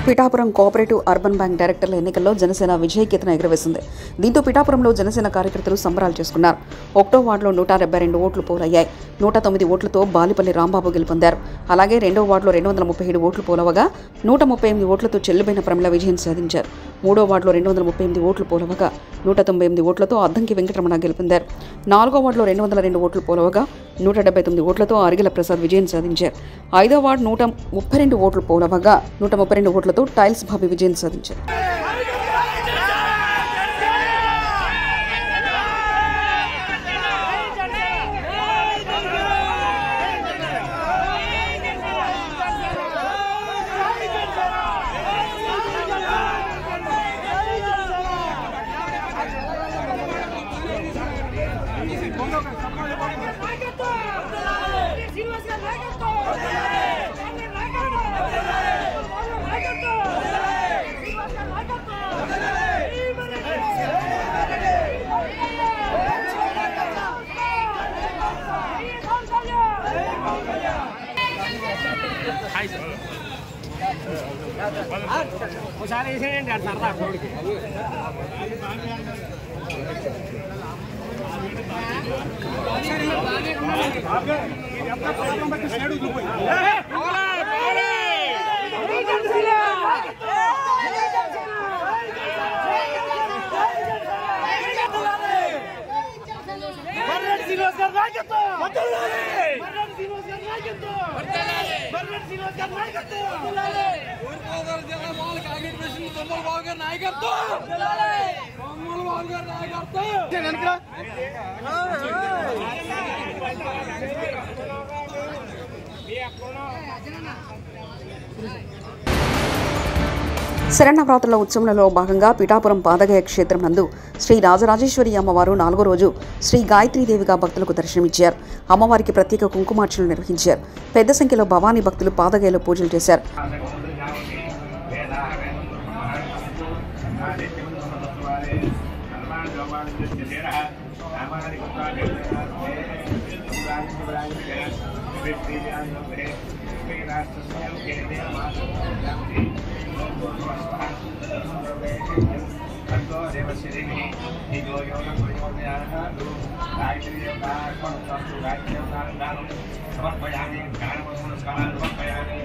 Pithapuram cooperative urban bank డైరెక్టర్ల ఎన్నికల్లో జనసేన విజయకేతన ఎగురవేసింది దీంతో పిఠాపురంలో జనసేన కార్యకర్తలు సంబరాలు చేసుకున్నారు ఒకటో వార్డులో నూట డెబ్బై రెండు ఓట్లు పోలయ్యాయి నూట తొమ్మిది ఓట్లతో బాలిపల్లి రాంబాబు గెలుపొందారు అలాగే రెండో వార్డులో రెండు వందల ముప్పై ఏడు ఓట్లు పోలవగా నూట ముప్పై ఎనిమిది ఓట్లతో చెల్లుబైన ప్రమిళ విజయం సాధించారు మూడో వార్డులో రెండు వందల ముప్పై ఎనిమిది ఓట్లు పోలవగా నూట తొంభై ఎనిమిది ఓట్లతో అద్దంకి వెంకటరమణ గెలుపొందారు నాలుగో వార్డులో రెండు వందల రెండు ఓట్లు పోలవగా నూట డెబ్బై తొమ్మిది ఓట్లతో అరిగిల ప్రసాద్ విజయం సాధించారు ఐదో వార్డు నూట ముప్పై రెండు ఓట్లు పోలవగా నూట ముప్పై రెండు ఓట్లతో టైల్స్ బాబీ విజయం సాధించారు ఒకసారి వేసేయండి అటు సరదా కోడికి శరణవరాత్రుల ఉత్సవంలో భాగంగా పిఠాపురం పాదగయ క్షేత్రం నందు శ్రీ రాజరాజేశ్వరి అమ్మవారు నాలుగో రోజు శ్రీ గాయత్రీదేవిగా భక్తులకు దర్శనమిచ్చారు అమ్మవారికి ప్రత్యేక కుంకుమార్చనలు నిర్వహించారు పెద్ద సంఖ్యలో భవానీ భక్తులు పాదగయలో పూజలు చేశారు సమర్పయామి సమర్పయామి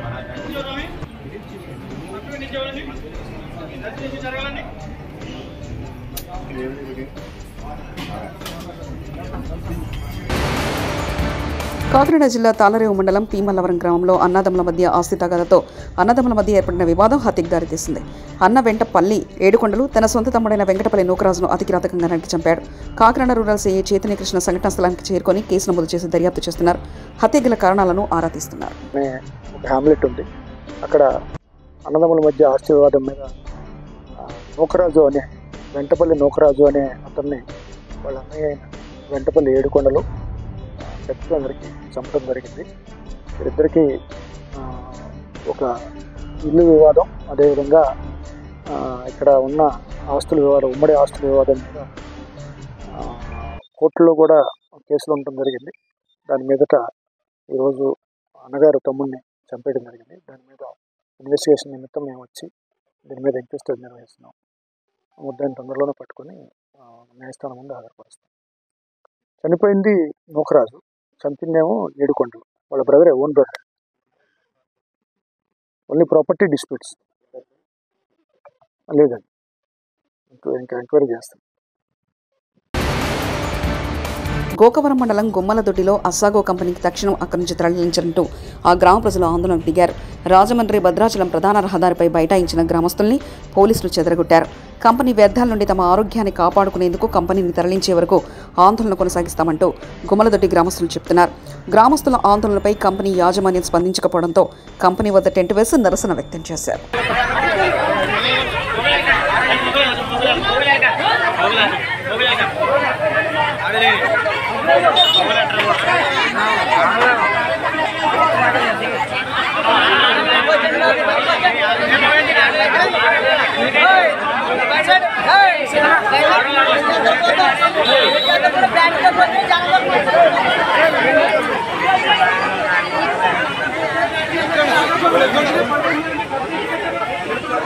కాకినాడ జిల్లా తాళరేవు మండలం పీమల్లవరం గ్రామంలో అన్నదమ్ముల మధ్య ఆస్తి తగాదతో అన్నదమ్ముల మధ్య ఏర్పడిన వివాదం హత్యకు దారితీసింది అన్న వెంట పల్లి ఏడుకొండలు తన సొంత తమ్ముడైన వెంకటపల్లి నూకరాజును అతి కిరాతకంగా నరికి చంపాడు కాకినాడ రూరల్ సీఏ చైతన్య కృష్ణ సంఘటనా స్థలానికి చేరుకొని కేసు నమోదు చేసి దర్యాప్తు చేస్తున్నారు హత్య గల కారణాలను ఆరా తీస్తున్నారు అనే ఒక హ్యామ్లెట్ ఉంది అక్కడ అన్నదమ్ముల మధ్య ఆస్తి వివాదం మీద ఆ, నూకరాజు అనే వెంటపల్లి నూకరాజు అనే అతన్ని వాళ్ళ అన్నయ్య అయిన వెంటపల్లి ఏడుకొండలు చెట్టుతో నరికి చంపడం జరిగింది వీరిద్దరికీ ఆ, ఒక ఇల్లు వివాదం అదేవిధంగా ఆ, ఇక్కడ ఉన్న ఆస్తుల వివాదం ఉమ్మడి ఆస్తుల వివాదం మీద ఆ, కోర్టులో కూడా కేసులు ఉండటం జరిగింది దాని మీదట ఈరోజు అన్నగారు తమ్ముడిని చంపేయడం జరిగింది దాని మీద ఇన్వెస్టిగేషన్ నిమిత్తం మేము వచ్చి దీని మీద ఎంక్వైరీ నిర్వహిస్తున్నాం ముద్దాన్ని తొందరలోనే పట్టుకొని ఆ, న్యాయస్థానం ముందు హాజరుపరుస్తాం చనిపోయింది నూకరాజు చంపిందేమో ఏడుకొండలు వాళ్ళ బ్రదరే own brother only property disputes లేదండి ఇంకా- ఇంకా ఎంక్వైరీ చేస్తాం గోకవరం మండలం గుమ్మలదొడ్డిలో అస్సాగో కంపెనీకి తక్షణం అక్కడి నుంచి తరలించాలంటూ ఆ గ్రామ ప్రజలు ఆందోళనకు దిగారు రాజమండ్రి భద్రాచలం ప్రధాన రహదారిపై బైఠాయించిన గ్రామస్తుల్ని పోలీసులు చెదరగొట్టారు కంపెనీ వ్యర్థాల నుండి తమ ఆరోగ్యాన్ని కాపాడుకునేందుకు కంపెనీని తరలించే వరకు ఆందోళన కొనసాగిస్తామంటూ గుమ్మలదొడ్డి గ్రామస్తులు చెప్తున్నారు గ్రామస్తుల ఆందోళనపై కంపెనీ యాజమాన్యం స్పందించకపోవడంతో కంపెనీ వద్ద టెంట్ వేసి నిరసన వ్యక్తం చేశారు Hey!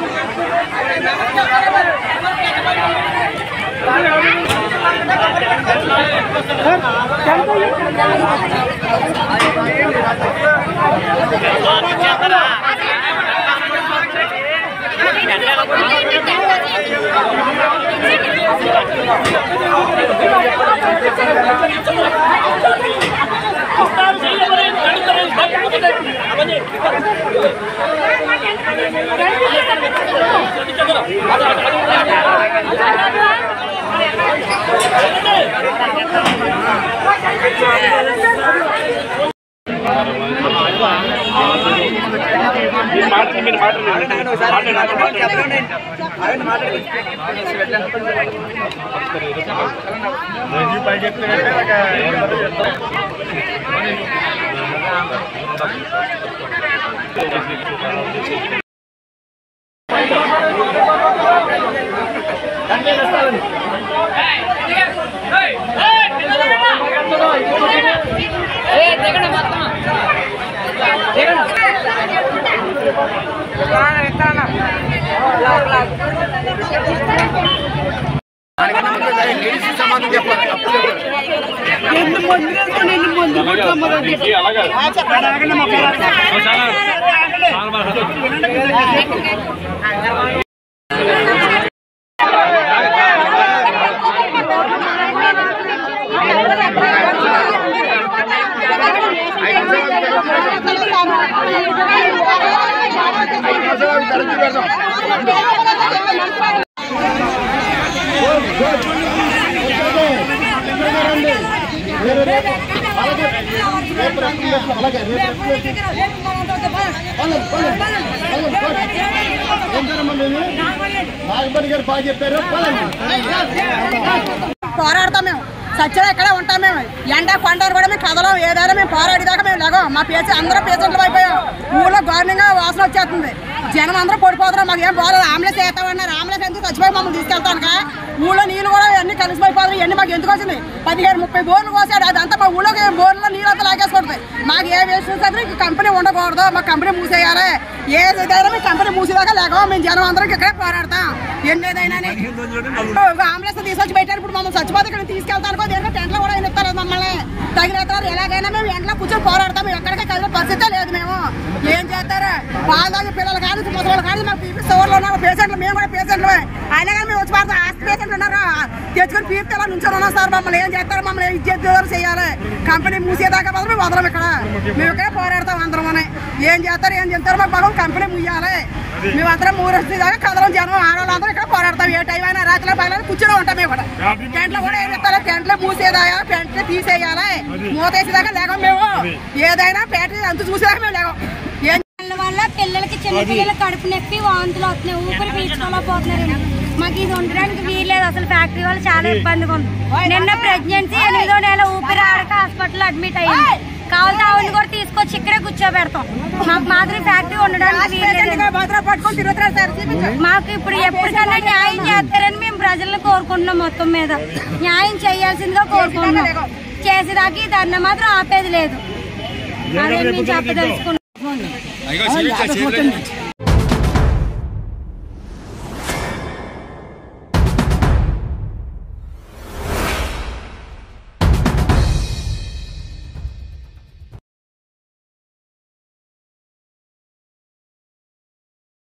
పోరాడతాం మేము సత్యం ఎక్కడే ఉంటాం మేము ఎండ కొండలు కూడా మేము కదలం ఏదైనా మేము పోరాడేదాకా మేము లేగం మా పేషెంట్ అందరూ పేషెంట్లు అయిపోయాం ఊళ్ళో ఘోరంగా వాసన వచ్చేస్తుంది జనం అందరూ పడిపోతున్నారు మాకు ఏం బాగాలేదు ఆంబులెన్స్ వేస్తామన్నారు ఆంబులెన్స్ ఎందుకు చచ్చిపోయి మమ్మల్ని తీసుకెళ్తానుక ఊళ్ళో నీళ్ళు కూడా అన్ని కలిసిపోయిపోతున్నాయి ఇవన్నీ మాకు ఎందుకు వచ్చింది పదిహేను ముప్పై బోర్లు కోసాడు అదంతా మా ఊళ్ళోకి బోర్లో నీళ్ళు అంతా లాగేసుకుంటుంది మాకు ఏ వేసిన సరే ఇంక కంపెనీ ఉండకూడదు మా కంపెనీ మూసేయాలి ఏదైనా మీ కంపెనీ మూసేదాకా లేక మేము జనం అందరం ఇక్కడే పోరాడతాం ఎన్నేదైనా అంబులెన్స్ తీసుకొచ్చి పెట్టారు ఇప్పుడు మమ్మల్ని చచ్చిపోతే ఇక్కడ తీసుకెళ్తాను దేనికో టెంట్లో కూడా ఇస్తారు మమ్మల్ని తగిన ఎత్తారు ఎలాగైనా మేము ఎంట్లో కూర్చొని పోరాడతాం మేము ఎక్కడికి కదిలే పరిస్థితే లేదు మేము ఏం చేస్తారు బాగా పిల్లలు కానీ ముసలి కానీ మా పీపీ స్టోర్లో ఉన్న పేషెంట్లు మేము కూడా పేషెంట్లు అయినా కానీ మేము వచ్చి పడతాం ఆస్తి పేషెంట్లు ఉన్నారు తెచ్చుకొని పీపీ ఎలా నుంచొని ఉన్నాం సార్ మమ్మల్ని ఏం చేస్తారు మమ్మల్ని ఇచ్చేది చేయాలి కంపెనీ మూసేదాకా మాత్రం మేము వదలం ఇక్కడ మేము ఇక్కడే పోరాడతాం అందరం ఏం చేస్తారు ఏం చేస్తారు మాకు బాగా కంపెనీ ముయ్యాలి మేము అందరం మూడు దాకా కదలం జనం ఆడవాళ్ళందరూ ఇక్కడ పోరాడతాం ఏ టైం అయినా రాత్రి పగలని కూర్చొని ఉంటాం మేము కూడా టెంట్లో కూడా ఏం చెప్తారో టెంట్లో మూసేదాయా టెంట్లో తీసేయాలి మూతేసేదాకా లేకం మేము ఏదైనా పేట అంత చూసేదాకా మేము లేకం ఏం దాని వల్ల పిల్లలకి చిన్న పిల్లలకి కడుపు నొప్పి వాంతులు వస్తున్నాయి ఊపిరి పీల్చుకోలేకపోతున్నారు మాకు ఇది ఉండడానికి వీల్లేదు అసలు ఫ్యాక్టరీ వాళ్ళు చాలా ఇబ్బందిగా ఉంది నిన్న ప్రెగ్నెన్సీ ఎనిమిదో నెల ఊపిరి ఆడక హాస్పిటల్ అడ్మిట్ అయ్యింది కావాలంటే ఆవిడని కూడా తీసుకొచ్చి ఇక్కడే కూర్చోబెడతాం మాకు మాత్రం ఫ్యాక్టరీ ఉండడానికి వీల్లేదు భద్ర పట్టుకొని తిరుగుతున్నారు సార్ చూపించు. మాకు ఇప్పుడు ఎప్పటికన్నా న్యాయం చేస్తారని మేము ప్రజలను కోరుకుంటున్నాం మొత్తం మీద న్యాయం చేయాల్సిందిగా కోరుకుంటున్నాం చేసేదాకా ఈ ధర్నా మాత్రం ఆపేది లేదు అదే మేము చెప్పదలుచుకున్నాం